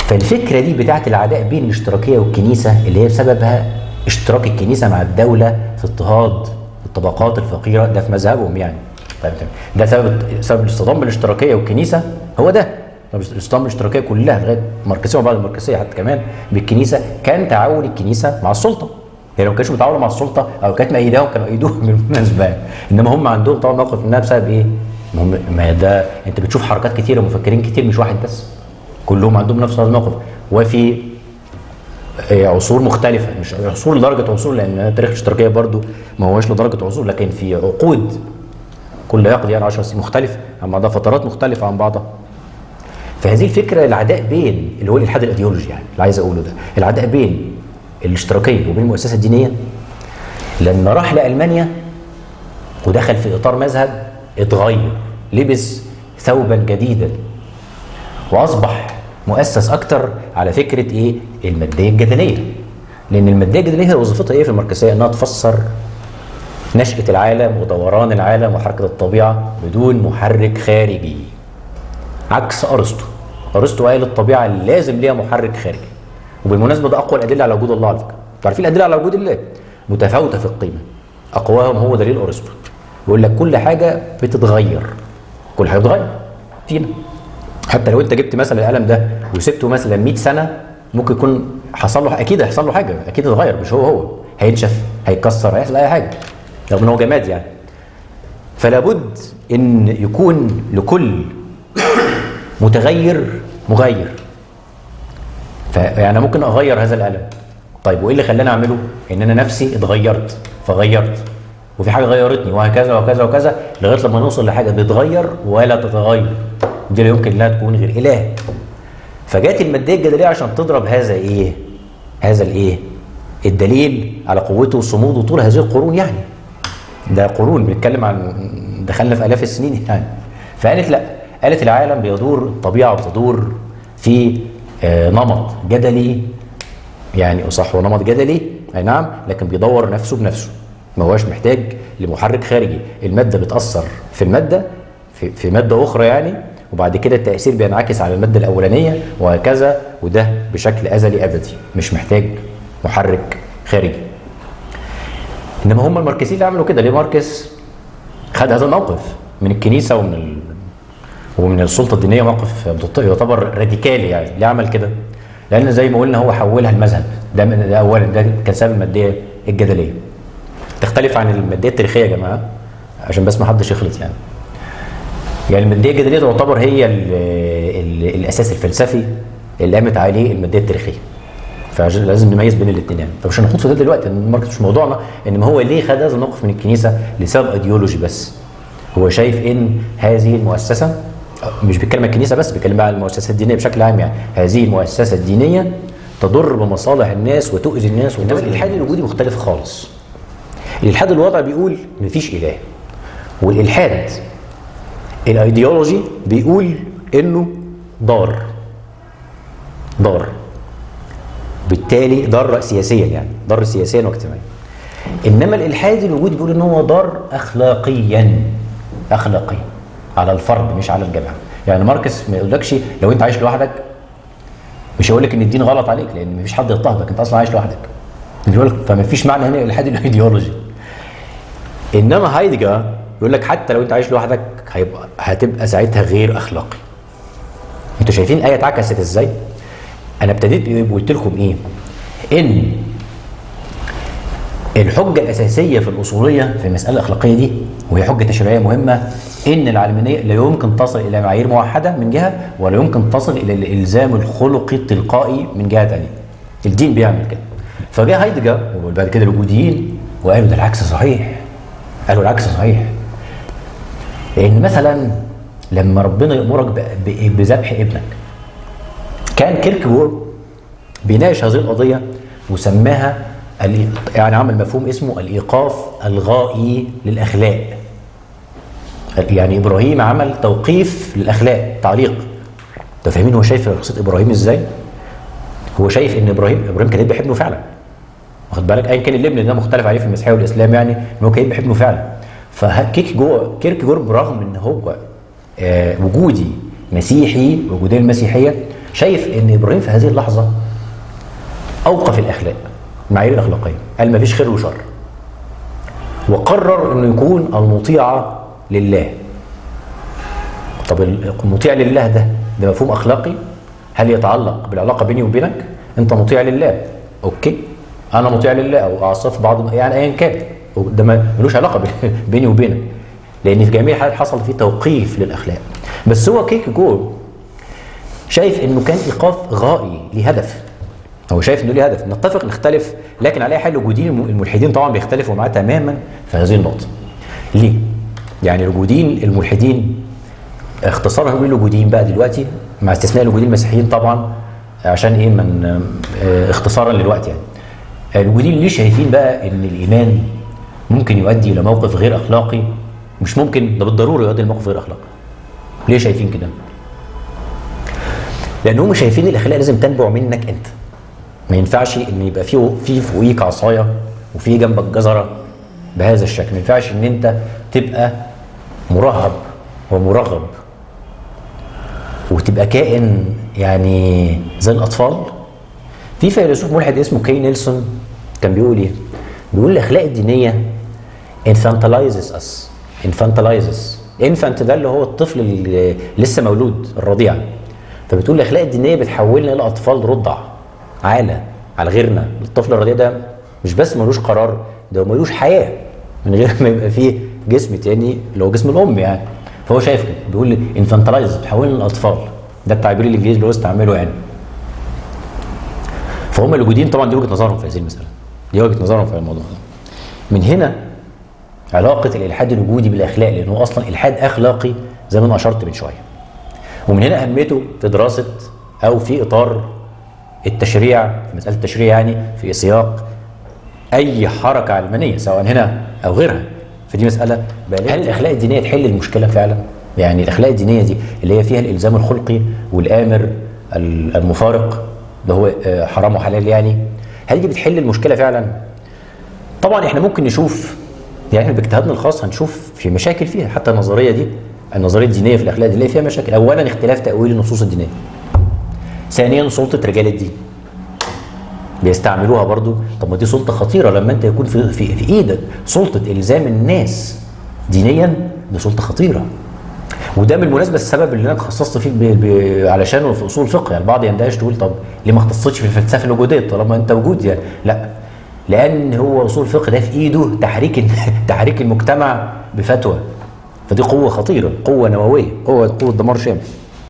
فالفكره دي بتاعت العداء بين الاشتراكيه والكنيسه اللي هي بسببها اشتراك الكنيسه مع الدوله في اضطهاد الطبقات الفقيره ده في مذهبهم يعني طيب تمام ده سبب سبب الاصطدام بالاشتراكيه والكنيسه هو ده طب الاصطدام بالاشتراكيه كلها لغايه الماركسيه وبعد الماركسيه حتى كمان بالكنيسه كان تعاون الكنيسه مع السلطه يعني لو ما كانش بيتعاونوا مع السلطه او كانت مأيداهم كانوا ايدوهم بالمناسبه انما هم عندهم طبعا موقف منها بسبب ايه؟ ما هم ما ده انت بتشوف حركات كتيره ومفكرين كتير مش واحد بس كلهم عندهم نفس هذا الموقف وفي آه، عصور مختلفة مش عصور لدرجة عصور لأن تاريخ الاشتراكية برضو ما هوش لدرجة عصور لكن في عقود كل يقضي يعني 10 سنين مختلفة عن بعضها فترات مختلفة عن بعضها فهذه الفكرة العداء بين اللي هو الإلحاد الأيديولوجي يعني اللي عايز أقوله ده العداء بين الاشتراكية وبين المؤسسة الدينية لما راح لألمانيا ودخل في إطار مذهب اتغير لبس ثوبا جديدا واصبح مؤسس اكتر على فكره ايه الماديه الجدليه لان الماديه الجدليه هي وظيفتها ايه في الماركسيه انها تفسر نشاه العالم ودوران العالم وحركه الطبيعه بدون محرك خارجي عكس ارسطو ارسطو قال الطبيعه لازم ليها محرك خارجي وبالمناسبه ده اقوى الادله على وجود الله على فكره تعرفين الادله على وجود الله متفاوته في القيمه اقواهم هو دليل ارسطو يقول لك كل حاجه بتتغير كل حاجه بتتغير فينا حتى لو انت جبت مثلا القلم ده وسبته مثلا 100 سنه ممكن يكون حصل له اكيد هيحصل له حاجه اكيد اتغير مش هو هو هينشف هيتكسر هيحصل اي حاجه رغم ان هو جماد يعني فلا بد ان يكون لكل متغير مغير فيعني ممكن اغير هذا القلم طيب وايه اللي خلاني اعمله ان انا نفسي اتغيرت فغيرت وفي حاجه غيرتني وهكذا وكذا وكذا لغايه لما نوصل لحاجه بتتغير ولا تتغير دي لا يمكن انها تكون غير اله فجات الماديه الجدليه عشان تضرب هذا ايه هذا الايه الدليل على قوته وصموده طول هذه القرون يعني ده قرون بنتكلم عن دخلنا في الاف السنين يعني فقالت لا قالت العالم بيدور الطبيعه بتدور في آه، نمط جدلي يعني صح هو نمط جدلي اي نعم لكن بيدور نفسه بنفسه ما هوش محتاج لمحرك خارجي الماده بتاثر في الماده في, في ماده اخرى يعني وبعد كده التاثير بينعكس على الماده الاولانيه وهكذا وده بشكل ازلي ابدي مش محتاج محرك خارجي انما هم الماركسيين اللي عملوا كده ليه ماركس خد هذا الموقف من الكنيسه ومن ال... ومن السلطه الدينيه موقف يعتبر راديكالي يعني ليه عمل كده؟ لان زي ما قلنا هو حولها المذهب ده, من ده اولا ده كان سبب الماديه الجدليه تختلف عن الماديه التاريخيه يا جماعه عشان بس ما حدش يخلط يعني يعني الماديه الجدليه تعتبر هي ال ال الاساس الفلسفي اللي قامت عليه الماديه التاريخيه فعشان لازم نميز بين الاثنين يعني فمش هنخوض في ده دلوقتي ان الماركت مش موضوعنا انما هو ليه خد هذا الموقف من الكنيسه لسبب ايديولوجي بس هو شايف ان هذه المؤسسه مش بيتكلم عن الكنيسه بس بيتكلم بقى عن المؤسسات الدينيه بشكل عام يعني هذه المؤسسه الدينيه تضر بمصالح الناس وتؤذي الناس انما الالحاد الوجودي مختلف خالص الالحاد الوضع بيقول مفيش اله والالحاد الايديولوجي بيقول انه ضار ضار بالتالي ضار سياسيا يعني ضر سياسيا واجتماعيا انما الالحاد الوجودي بيقول ان هو ضار اخلاقيا اخلاقيا على الفرد مش على الجماعه يعني ماركس ما يقولكش لو انت عايش لوحدك مش هيقول لك ان الدين غلط عليك لان مفيش حد يضطهدك انت اصلا عايش لوحدك بيقول لك فما فيش معنى هنا الالحاد الايديولوجي انما هايدجر يقول لك حتى لو انت عايش لوحدك هيبقى هتبقى ساعتها غير اخلاقي انتوا شايفين الايه اتعكست ازاي انا ابتديت قلت لكم ايه ان الحجه الاساسيه في الاصوليه في المساله الاخلاقيه دي وهي حجه تشريعيه مهمه ان العلمانيه لا يمكن تصل الى معايير موحده من جهه ولا يمكن تصل الى الالزام الخلقي التلقائي من جهه ثانيه الدين بيعمل كده فجاء هايدجر وبعد كده الوجوديين وقالوا ده العكس صحيح قالوا العكس صحيح لان مثلا لما ربنا يامرك بذبح ابنك كان كيركegård بيناقش هذه القضيه وسماها يعني عمل مفهوم اسمه الايقاف الغائي للاخلاق يعني ابراهيم عمل توقيف للاخلاق تعليق انتوا فاهمين هو شايف قصه ابراهيم ازاي هو شايف ان ابراهيم ابراهيم كان يذبح ابنه فعلا واخد بالك ايا كان الابن ده مختلف عليه في المسيحيه والاسلام يعني ان هو كان يذبح ابنه فعلا فكيك جوه كيركegård برغم ان هو آه وجودي مسيحي وجوديه المسيحيه شايف ان ابراهيم في هذه اللحظه اوقف الاخلاق المعايير الاخلاقيه قال ما فيش خير وشر وقرر انه يكون المطيع لله طب المطيع لله ده ده مفهوم اخلاقي هل يتعلق بالعلاقه بيني وبينك انت مطيع لله اوكي انا مطيع لله او اعصف بعض يعني ايا كان ده ملوش علاقه بيني وبينك لان في جميع الحالات حصل فيه توقيف للاخلاق بس هو كيك جول شايف انه كان ايقاف غائي لهدف هو شايف انه ليه هدف نتفق نختلف لكن على اي حال وجودين الملحدين طبعا بيختلفوا معاه تماما في هذه النقطه ليه يعني وجودين الملحدين اختصارا هو الوجودين بقى دلوقتي مع استثناء الوجودين المسيحيين طبعا عشان ايه من اختصارا للوقت يعني الوجودين ليه شايفين بقى ان الايمان ممكن يؤدي الى موقف غير اخلاقي مش ممكن ده بالضروره يؤدي لموقف غير اخلاقي ليه شايفين كده لان هم شايفين الاخلاق لازم تنبع منك انت ما ينفعش ان يبقى في في فوقيك عصايه وفي جنبك جزره بهذا الشكل ما ينفعش ان انت تبقى مرهب ومرغب وتبقى كائن يعني زي الاطفال في فيلسوف ملحد اسمه كي نيلسون كان بيقول ايه بيقول الاخلاق الدينيه infantilizes us infantilizes infant ده اللي هو الطفل اللي لسه مولود الرضيع فبتقول الاخلاق الدينيه بتحولنا الى اطفال رضع عالة على غيرنا الطفل الرضيع ده مش بس ملوش قرار ده ملوش حياه من غير ما يبقى فيه جسم تاني اللي هو جسم الام يعني فهو شايف كده بيقول انفانتلايز بتحولنا للاطفال ده التعبير الانجليزي اللي هو استعمله يعني فهم الوجودين طبعا دي وجهه نظرهم في هذه المساله دي وجهه نظرهم في الموضوع ده من هنا علاقه الالحاد الوجودي بالاخلاق لانه اصلا الحاد اخلاقي زي ما انا اشرت من شويه ومن هنا اهميته في دراسه او في اطار التشريع في مساله التشريع يعني في سياق اي حركه علمانيه سواء هنا او غيرها فدي مساله بالغة. هل الاخلاق الدينيه تحل المشكله فعلا يعني الاخلاق الدينيه دي اللي هي فيها الالزام الخلقي والامر المفارق اللي هو حرام وحلال يعني هل دي بتحل المشكله فعلا طبعا احنا ممكن نشوف يعني احنا باجتهادنا الخاص هنشوف في مشاكل فيها حتى النظريه دي النظريه الدينيه في الاخلاق دي فيها مشاكل اولا اختلاف تاويل النصوص الدينيه ثانيا سلطه رجال الدين بيستعملوها برضو طب ما دي سلطه خطيره لما انت يكون في, في, في ايدك سلطه الزام الناس دينيا دي سلطه خطيره وده بالمناسبه السبب اللي انا اتخصصت فيه ب... ب... علشانه في اصول الفقه يعني البعض يندهش تقول طب ليه ما اختصتش في الفلسفه الوجوديه طالما انت وجود يعني لا لان هو اصول الفقه ده في ايده تحريك تحريك المجتمع بفتوى فدي قوه خطيره قوه نوويه قوه قوه دمار شامل